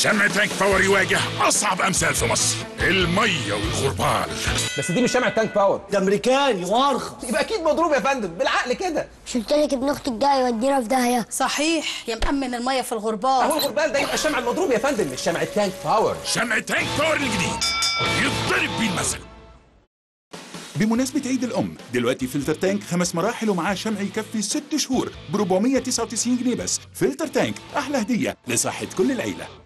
شمع تانك باور يواجه اصعب امثال في مصر الميه والغربال بس دي مش شمع تانك باور ده امريكاني وارخص يبقى اكيد مضروب يا فندم بالعقل كده مش قلت لك ابن اختك ده يودينا في داهيه صحيح يا مأمن المية في الغربال اهو الغربال ده يبقى الشمع المضروب يا فندم مش شمع التانك باور شمع تانك باور الجديد يضرب بيه المثل بمناسبة عيد الأم دلوقتي فلتر تانك خمس مراحل ومعاه شمع يكفي ست شهور ب 499 جنيه بس فلتر تانك أحلى هدية لصحة كل العيلة